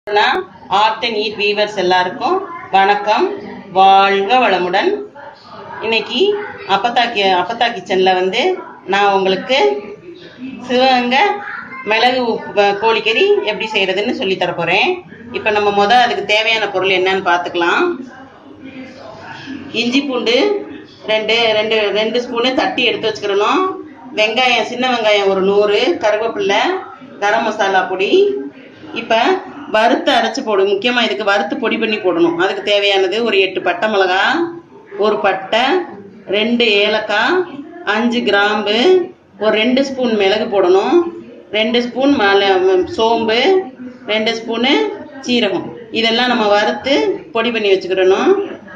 art and eat viewers எல்லாருக்கும் வணக்கம் வாழ்க வளமுடன் இன்னைக்கு அப்பத்தா அப்பத்தா கிச்சன்ல வந்து நான் உங்களுக்கு சிவகங்கை மிளகு உப்பு கோழிக்கறி எப்படி செய்யறதுன்னு சொல்லி தர போறேன் இப்போ நம்ம முத அதுக்கு தேவையான பொருள் என்னன்னு பார்த்துக்கலாம் இஞ்சி பூண்டு ரெண்டு ரெண்டு ரெண்டு ஸ்பூனு தட்டி எடுத்து வச்சுக்கிறணும் வெங்காயம் சின்ன வெங்காயம் ஒரு நூறு கருவேப்பில்லை கரம் மசாலா பொடி இப்போ வறுத்து அரைச்சி போடும் முக்கியமாக இதுக்கு வறுத்து பொடி பண்ணி போடணும் அதுக்கு தேவையானது ஒரு எட்டு பட்டை மிளகா ஒரு பட்டை ரெண்டு ஏலக்காய் அஞ்சு கிராம்பு ஒரு ரெண்டு ஸ்பூன் மிளகு போடணும் ரெண்டு ஸ்பூன் மல சோம்பு ரெண்டு ஸ்பூனு சீரகம் இதெல்லாம் நம்ம வறுத்து பொடி பண்ணி வச்சுக்கிடணும்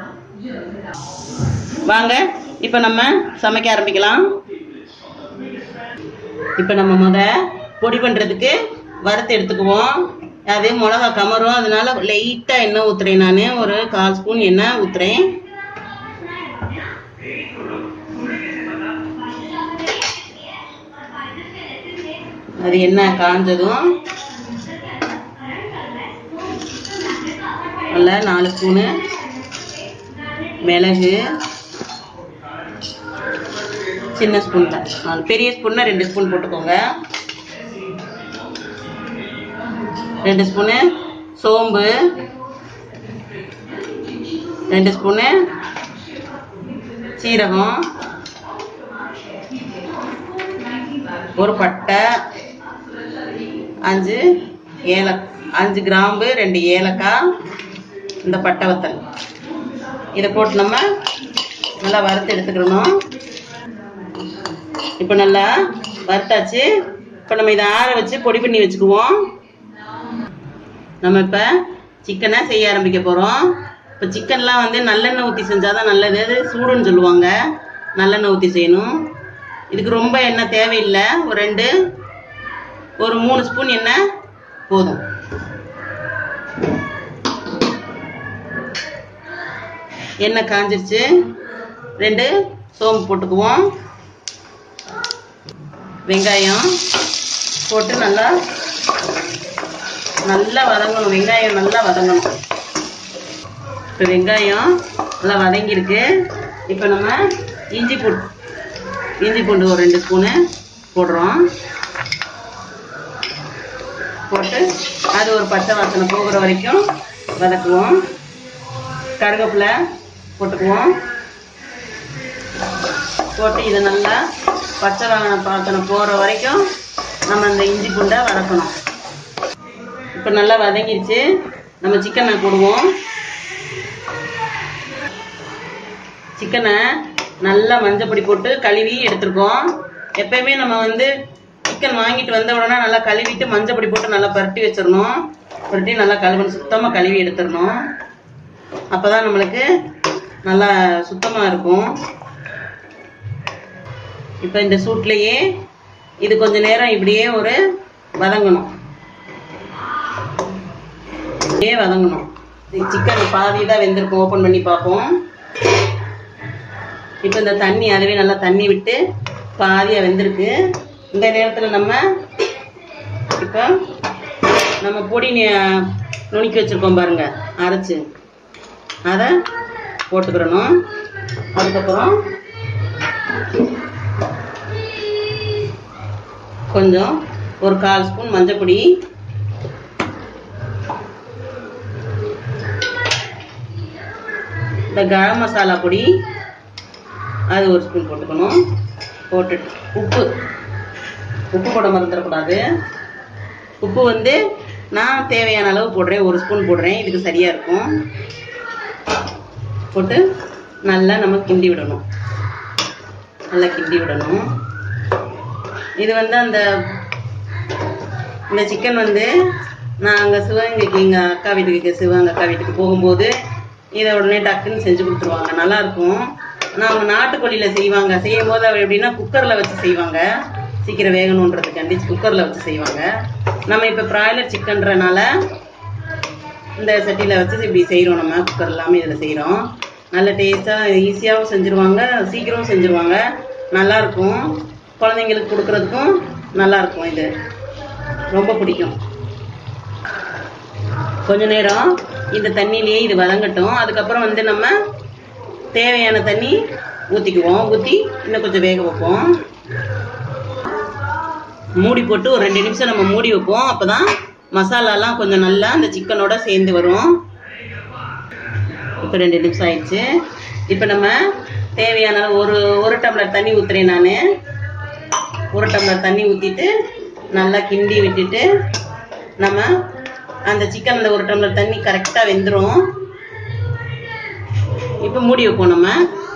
வாங்க இப்போ நம்ம சமைக்க ஆரம்பிக்கலாம் இப்போ நம்ம முத பொடி பண்ணுறதுக்கு வறுத்து எடுத்துக்குவோம் அது மிளகா கமரும் அதனால லைட்டாக எண்ணெய் ஊற்றுறேன் நான் ஒரு கால் ஸ்பூன் எண்ணெய் ஊற்றுறேன் அது எண்ணெய் காஞ்சதும் நல்லா நாலு ஸ்பூனு மிளகு சின்ன ஸ்பூன் தான் நாலு பெரிய ஸ்பூன்னா ரெண்டு ஸ்பூன் போட்டுக்கோங்க ரெண்டு ஸ்பூனு சோம்பு ரெண்டு ஸ்பூனு சீரகம் ஒரு பட்டை அஞ்சு ஏல அஞ்சு கிராம்பு ரெண்டு ஏலக்காய் இந்த பட்டை வத்தல் இதை போட்டு நம்ம நல்லா வறுத்து எடுத்துக்கிடணும் இப்போ நல்லா வறுத்தாச்சு இப்போ நம்ம இதை ஆற வச்சு பொடி பண்ணி வச்சுக்குவோம் நம்ம இப்போ சிக்கனை செய்ய ஆரம்பிக்க போகிறோம் இப்போ சிக்கன்லாம் வந்து நல்லெண்ணெய் ஊற்றி செஞ்சால் தான் நல்லது அது சூடுன்னு சொல்லுவாங்க நல்லெண்ணெய் ஊற்றி செய்யணும் இதுக்கு ரொம்ப எண்ணெய் தேவையில்லை ஒரு ரெண்டு ஒரு மூணு ஸ்பூன் எண்ணெய் போதும் எண்ணெய் காஞ்சிருச்சு ரெண்டு சோம்பு போட்டுக்குவோம் வெங்காயம் போட்டு நல்லா நல்லா வதங்கணும் வெங்காயம் நல்லா வதங்கணும் இப்போ வெங்காயம் நல்லா வதங்கியிருக்கு இப்போ நம்ம இஞ்சி பூண்டு இஞ்சி பூண்டு ஒரு ரெண்டு ஸ்பூனு போடுறோம் போட்டு அது ஒரு பச்சை வாசனை போகிற வரைக்கும் வதக்குவோம் கருவேப்பிலை போட்டுக்குவோம் போட்டு இதை நல்லா பச்சை வாங்கின பாத்திரம் போகிற வரைக்கும் நம்ம அந்த இஞ்சி பூண்டை வதக்கணும் இப்போ நல்லா வதங்கிருச்சு நம்ம சிக்கனை போடுவோம் சிக்கனை நல்லா மஞ்சப்பொடி போட்டு கழுவி எடுத்துருக்கோம் எப்பயுமே நம்ம வந்து சிக்கன் வாங்கிட்டு வந்த உடனே நல்லா கழுவிட்டு மஞ்சப்பொடி போட்டு நல்லா பரட்டி வச்சிடணும் பரட்டி நல்லா கழுவணும் சுத்தமாக கழுவி எடுத்துடணும் அப்போதான் நம்மளுக்கு நல்லா சுத்தமாக இருக்கும் இப்போ இந்த சூட்லேயே இது கொஞ்ச நேரம் இப்படியே ஒரு வதங்கணும் இப்படியே வதங்கணும் சிக்கன் பாதி தான் வெந்திருக்கும் ஓப்பன் பண்ணி பார்ப்போம் இப்போ இந்த தண்ணி அதுவே நல்லா தண்ணி விட்டு பாதியாக வெந்திருக்கு இந்த நேரத்தில் நம்ம இப்போ நம்ம பொடி நுணுக்கி வச்சுருக்கோம் பாருங்க அரைச்சு அதை போட்டுக்கிறணும் அதுக்கப்புறம் கொஞ்சம் ஒரு கால் ஸ்பூன் மஞ்சப்பொடி இந்த கரம் மசாலா பொடி அது ஒரு ஸ்பூன் போட்டுக்கணும் போட்டுட்டு உப்பு உப்பு போட மறந்துடக்கூடாது உப்பு வந்து நான் தேவையான அளவு போடுறேன் ஒரு ஸ்பூன் போடுறேன் இதுக்கு சரியாக இருக்கும் போட்டு நல்லா நம்ம கிண்டி விடணும் நல்லா கிண்டி விடணும் இது வந்து அந்த இந்த சிக்கன் வந்து நான் அங்கே சிவகங்கைக்கு எங்கள் அக்கா வீட்டுக்கு சிவகங்கை அக்கா வீட்டுக்கு போகும்போது இதை உடனே டக்குன்னு செஞ்சு கொடுத்துருவாங்க நல்லாயிருக்கும் ஆனால் அவங்க நாட்டுக்கோழியில் செய்வாங்க செய்யும் போது அவர் எப்படின்னா குக்கரில் வச்சு செய்வாங்க சீக்கிரம் வேகணுன்றதுக்காண்டி குக்கரில் வச்சு செய்வாங்க நம்ம இப்போ ப்ராய்லர் சிக்கன்றனால இந்த சட்டியில் வச்சு இப்படி செய்கிறோம் நம்ம குக்கர் இல்லாமல் இதில் செய்கிறோம் நல்ல டேஸ்ட்டாக ஈஸியாகவும் செஞ்சுருவாங்க சீக்கிரமும் செஞ்சுருவாங்க நல்லாயிருக்கும் குழந்தைங்களுக்கு கொடுக்குறதுக்கும் நல்லாயிருக்கும் இது ரொம்ப பிடிக்கும் கொஞ்ச நேரம் இந்த தண்ணியிலேயே இது வதங்கட்டும் அதுக்கப்புறம் வந்து நம்ம தேவையான தண்ணி ஊற்றிக்குவோம் ஊற்றி இன்னும் கொஞ்சம் வேக வைப்போம் மூடி போட்டு ஒரு ரெண்டு நிமிஷம் நம்ம மூடி வைப்போம் அப்பதான் மசாலாலாம் கொஞ்சம் நல்லா அந்த சிக்கனோட சேர்ந்து வரும் இப்போ ரெண்டு நிமிஷம் ஆயிடுச்சு இப்போ நம்ம தேவையான அளவு ஒரு ஒரு டம்ளர் தண்ணி ஊற்றுறேன் நான் ஒரு டம்ளர் தண்ணி ஊற்றிட்டு நல்லா கிண்டி விட்டுட்டு நம்ம அந்த சிக்கன் அந்த ஒரு டம்ளர் தண்ணி கரெக்டாக வெந்துடும் இப்போ மூடி வைப்போம் நம்ம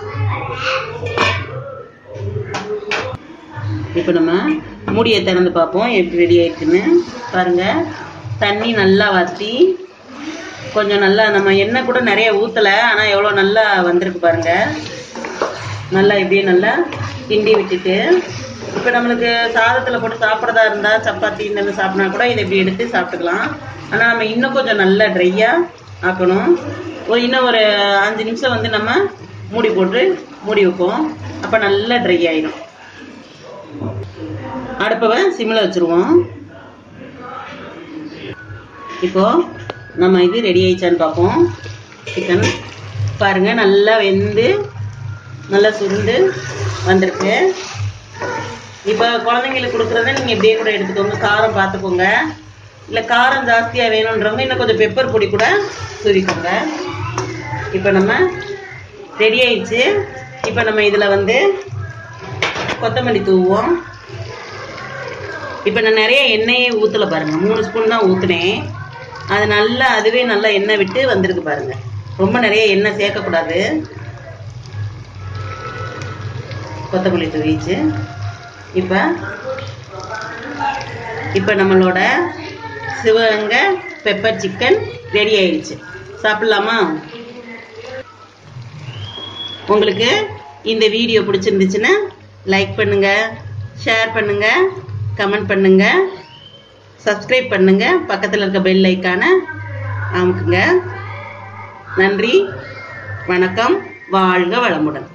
இப்போ நம்ம மூடியை திறந்து பார்ப்போம் எப்படி ரெடி ஆயிடுச்சுன்னு பாருங்க தண்ணி நல்லா வற்றி கொஞ்சம் நல்லா நம்ம எண்ணெய் கூட நிறைய ஊற்றலை ஆனால் எவ்வளோ நல்லா வந்திருக்கு பாருங்க நல்லா இப்படியே நல்லா கிண்டி விட்டுட்டு இப்போ நம்மளுக்கு சாதத்தில் போட்டு சாப்பிட்றதா இருந்தால் சப்பாத்தி இந்த மாதிரி சாப்பிட்னா கூட இதை இப்படி எடுத்து சாப்பிட்டுக்கலாம் ஆனால் நம்ம இன்னும் கொஞ்சம் நல்லா ட்ரையாக ஆக்கணும் ஒரு இன்னும் ஒரு அஞ்சு நிமிஷம் வந்து நம்ம மூடி போட்டு மூடி வைப்போம் அப்போ நல்லா ட்ரை ஆயிடும் அடுப்பவை சிம்மில் வச்சுருவோம் இப்போ நம்ம இது ரெடி ஆயிடுச்சான்னு பார்ப்போம் சிக்கன் பாருங்க நல்லா வெந்து நல்லா சுருண்டு வந்திருக்கு இப்போ குழந்தைங்களுக்கு கொடுக்குறத நீங்கள் இப்படியே கூட எடுத்துக்கோங்க காரம் பார்த்துக்கோங்க இல்லை காரம் ஜாஸ்தியாக வேணுன்றவங்க இன்னும் கொஞ்சம் பெப்பர் பொடி கூட தூவிக்கோங்க இப்போ நம்ம ரெடி ஆயிடுச்சு இப்போ நம்ம இதில் வந்து கொத்தமல்லி தூவுவோம் இப்போ நான் நிறைய எண்ணெயே ஊற்றலை பாருங்க மூணு ஸ்பூன் தான் ஊற்றுனேன் அது நல்லா அதுவே நல்லா எண்ணெய் விட்டு வந்திருக்கு பாருங்க ரொம்ப நிறைய எண்ணெய் சேர்க்கக்கூடாது கொத்தமல்லி தூவிச்சு இப்போ இப்போ நம்மளோட சிவகங்கை பெப்பர் சிக்கன் ரெடி ஆயிடுச்சு சாப்பிட்லாமா உங்களுக்கு இந்த வீடியோ பிடிச்சிருந்துச்சுன்னா லைக் பண்ணுங்க ஷேர் பண்ணுங்க கமெண்ட் பண்ணுங்க சப்ஸ்கிரைப் பண்ணுங்க பக்கத்தில் இருக்க பெல் ஐக்கானை அமுக்குங்க நன்றி வணக்கம் வாழ்க வளமுடன்